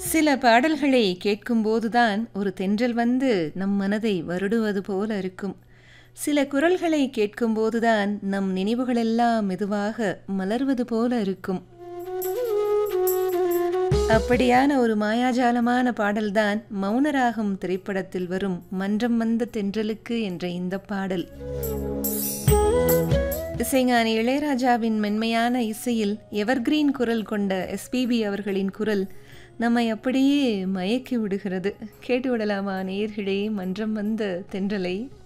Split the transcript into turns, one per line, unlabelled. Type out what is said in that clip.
சில பாடல்களை கேட்கும்போதுதான் ஒரு தென்றல் வந்து நம் மனதை வருடுவது போல இருக்கும் சில குரல்களை கேட்கும்போதுதான் நம் நினைவுகளெல்லாம் மெதுவாக மலர்வது போல இருக்கும் அப்படியான ஒரு மாயாஜாலமான பாடல்தான் மௌனராகம் திரைப்படத்தில் வரும் மன்றம் வந்த தென்றலுக்கு என்ற இந்த பாடல் இசைஞானி இளையராஜாவின் மென்மையான இசையில் எவர்கிரீன் குரல் கொண்ட எஸ்பிபி அவர்களின் குரல் நம்மை அப்படியே மயக்கி விடுகிறது கேட்டு விடலாமா நேர்களே மன்றம் வந்த தென்றலை